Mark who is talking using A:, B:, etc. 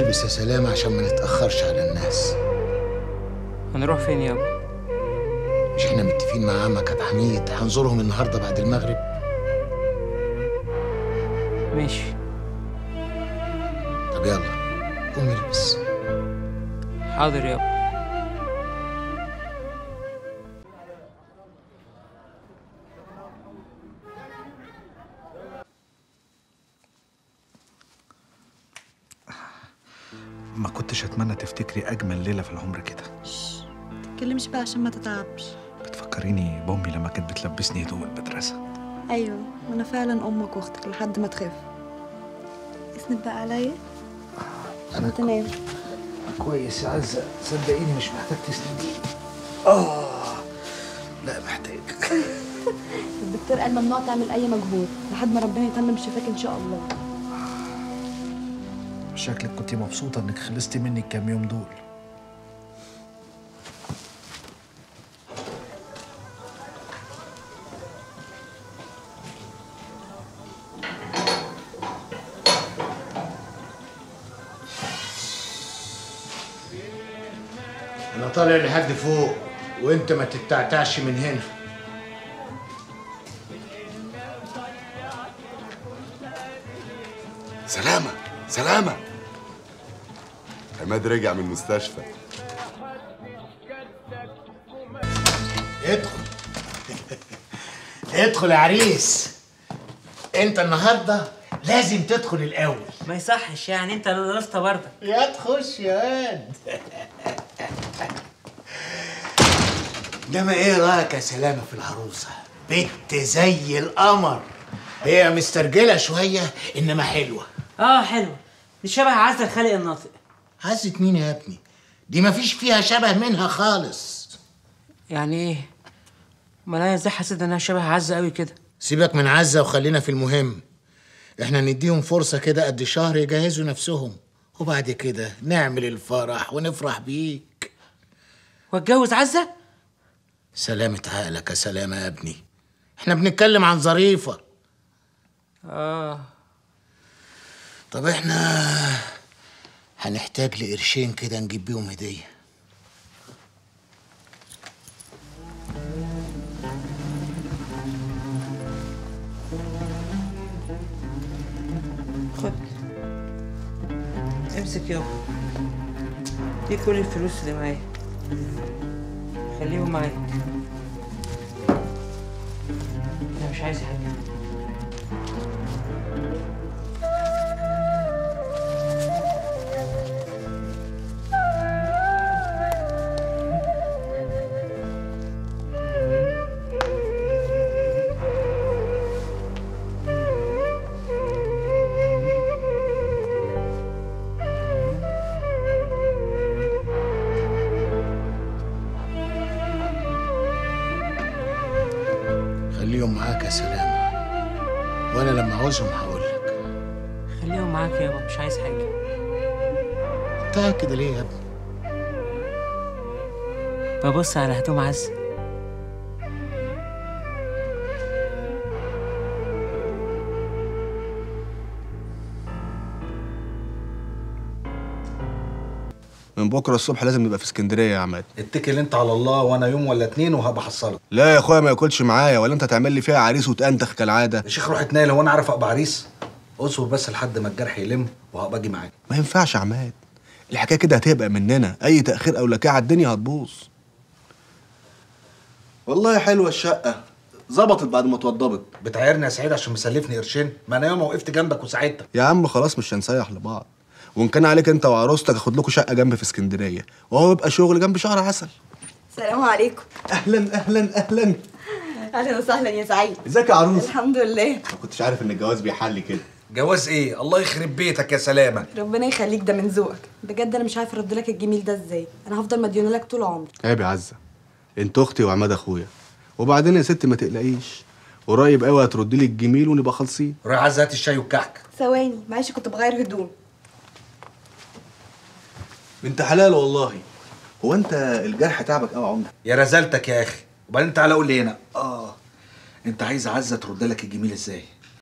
A: البس يا سلام عشان ما نتأخرش على الناس
B: هنروح فين يابا
A: مش احنا متفقين مع عمك عبد الحميد هنزورهم النهارده بعد المغرب
B: ماشي
A: طب يلا قوم البس
B: حاضر يابا
C: ما كنتش اتمنى تفتكري اجمل ليله في العمر كده
D: تتكلمش بقى عشان ما تتعبش
C: بتفكريني بامي لما كانت بتلبسني هدوم المدرسه
D: ايوه وانا فعلا امك واختك لحد ما تخاف اسند بقى عليا
C: انا
D: تنام
C: كويس يا عزه صدقيني مش محتاج تسنديني اه لا محتاج
D: الدكتور قال ممنوع تعمل اي مجهود لحد ما ربنا يتمم شفاك ان شاء الله
C: شكلك كنت مبسوطه انك خلصتي مني الكام يوم دول
A: انا طالع لحد فوق وانت ما تتعتعش من هنا
E: سلامة سلامة عماد رجع من المستشفى
A: ادخل ادخل يا عريس انت النهارده لازم تدخل الاول
B: ما يصحش يعني انت اللي ضفت برضه
A: يا تخش يا واد انما ايه رايك يا سلامه في العروسه بنت زي القمر هي مسترجله شويه انما حلوه
B: اه حلو دي شبه عزة الخالق الناطق
A: عزت مين يا ابني دي مفيش فيها شبه منها خالص
B: يعني ايه ما انا ازاي حسيت انها شبه عزة قوي كده
A: سيبك من عزة وخلينا في المهم احنا نديهم فرصة كده قد شهر يجهزوا نفسهم وبعد كده نعمل الفرح ونفرح بيك
B: واتجوز عزة
A: سلامة عقلك يا سلامة يا ابني احنا بنتكلم عن ظريفة
B: اه
A: طب احنا هنحتاج لقرشين كده نجيب بيهم هدية
B: خد امسك يابا دي كل الفلوس اللي معايا خليهم معايا انا مش عايز حاجه
A: خليهم معاك يا سلامة وانا لما عاوزهم هقول لك
B: خليهم معاك يابا مش عايز حاجه
A: انت كده ليه يا ابني
B: ببص على هدوم عزة
F: من بكره الصبح لازم نبقى في اسكندريه يا عماد
C: اتكل انت على الله وانا يوم ولا اتنين وهبقى احصلك
F: لا يا اخويا ما ياكلش معايا ولا انت تعمل لي فيها عريس وتأنتخ كالعاده
C: يا شيخ روح اتنقل هو انا عارف ابقى عريس اصبر بس لحد ما الجرح يلم وهبقى اجي معاك
F: ما ينفعش يا عماد الحكايه كده هتبقى مننا اي تاخير او لكاعه الدنيا هتبوظ والله حلوه الشقه ظبطت بعد ما اتوضبت
C: بتعايرني يا سعيد عشان مسلفني قرشين ما انا يوم وقفت جنبك وساعدتك
F: يا عم خلاص مش هنسيح لبعض وان كان عليك انت وعروستك اخد لكم شقه جنب في اسكندريه وهو يبقى شغل جنب شهر عسل
D: السلام عليكم
F: اهلا اهلا اهلا
D: اهلا وسهلا يا سعيد
F: ازيك يا عروس
D: الحمد لله
F: ما كنتش عارف ان الجواز بيحل كده
C: جواز ايه الله يخرب بيتك يا سلامه
D: ربنا يخليك ده من ذوقك بجد انا مش عارفه ارد لك الجميل ده ازاي انا هفضل مديونه لك طول عمري
F: عيب يا عزه انت اختي وعماد اخويا وبعدين يا ست ما تقلقيش قريب قوي هتردي لي الجميل ونبقى خالصين
C: روح عايز هات الشاي والكحك
D: ثواني معلش كنت بغير هدوم
F: بنت حلال والله هو انت الجرح تعبك قوي يا عمده
C: يا رزالتك يا اخي وبعدين تعالى قول لي هنا اه انت عايز عزه ترد لك الجميل ازاي